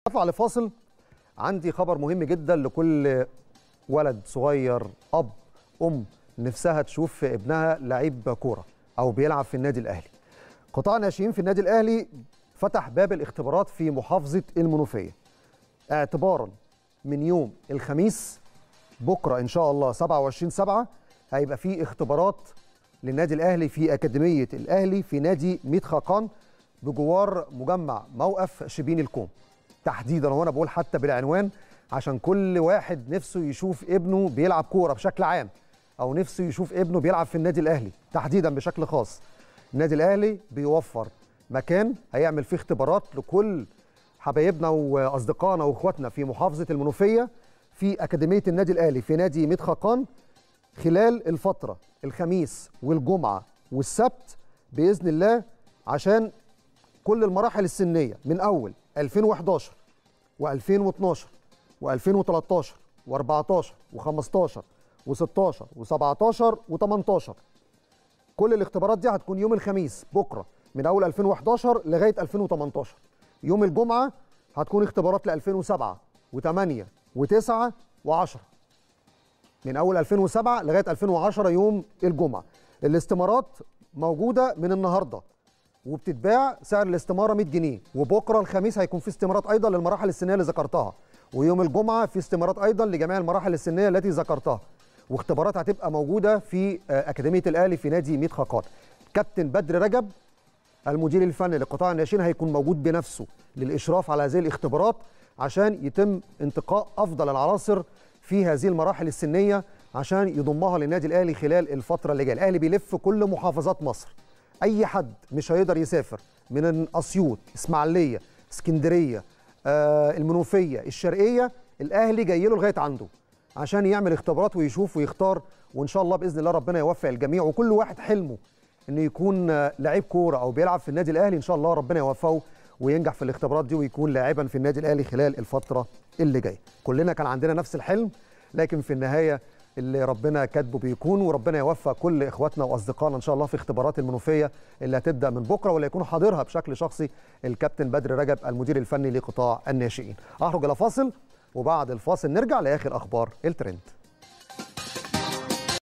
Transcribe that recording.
اطلع لفاصل عندي خبر مهم جدا لكل ولد صغير اب ام نفسها تشوف ابنها لعيب كوره او بيلعب في النادي الاهلي قطاع ناشئين في النادي الاهلي فتح باب الاختبارات في محافظه المنوفيه اعتبارا من يوم الخميس بكره ان شاء الله 27 7 هيبقى في اختبارات للنادي الاهلي في اكاديميه الاهلي في نادي ميت خاقان بجوار مجمع موقف شبين الكوم تحديدا وانا بقول حتى بالعنوان عشان كل واحد نفسه يشوف ابنه بيلعب كوره بشكل عام او نفسه يشوف ابنه بيلعب في النادي الاهلي تحديدا بشكل خاص النادي الاهلي بيوفر مكان هيعمل فيه اختبارات لكل حبايبنا واصدقائنا واخواتنا في محافظه المنوفيه في اكاديميه النادي الاهلي في نادي ميت خاقان خلال الفتره الخميس والجمعه والسبت باذن الله عشان كل المراحل السنيه من اول 2011 و2012 و2013 و14 و15 و16 و17 و18 كل الاختبارات دي هتكون يوم الخميس بكره من اول 2011 لغايه 2018 يوم الجمعه هتكون اختبارات ل 2007 و8 و9 و10 من اول 2007 لغايه 2010 يوم الجمعه الاستمارات موجوده من النهارده وبتتباع سعر الاستماره 100 جنيه وبكره الخميس هيكون في استمارات ايضا للمراحل السنيه اللي ذكرتها ويوم الجمعه في استمارات ايضا لجميع المراحل السنيه التي ذكرتها واختبارات هتبقى موجوده في اكاديميه الاهلي في نادي ميت خاقان كابتن بدر رجب المدير الفني لقطاع الناشئين هيكون موجود بنفسه للاشراف على هذه الاختبارات عشان يتم انتقاء افضل العناصر في هذه المراحل السنيه عشان يضمها للنادي الاهلي خلال الفتره اللي جايه الاهلي بيلف كل محافظات مصر اي حد مش هيقدر يسافر من اسيوط اسماعيليه اسكندريه آه المنوفيه الشرقيه الاهلي جاي له لغايه عنده عشان يعمل اختبارات ويشوف ويختار وان شاء الله باذن الله ربنا يوفق الجميع وكل واحد حلمه انه يكون لعيب كوره او بيلعب في النادي الاهلي ان شاء الله ربنا يوفقه وينجح في الاختبارات دي ويكون لاعبا في النادي الاهلي خلال الفتره اللي جايه كلنا كان عندنا نفس الحلم لكن في النهايه اللي ربنا كاتبه بيكون وربنا يوفق كل اخواتنا واصدقائنا ان شاء الله في اختبارات المنوفيه اللي هتبدا من بكره واللي يكون حاضرها بشكل شخصي الكابتن بدر رجب المدير الفني لقطاع الناشئين اخرج الى فاصل وبعد الفاصل نرجع لاخر اخبار الترند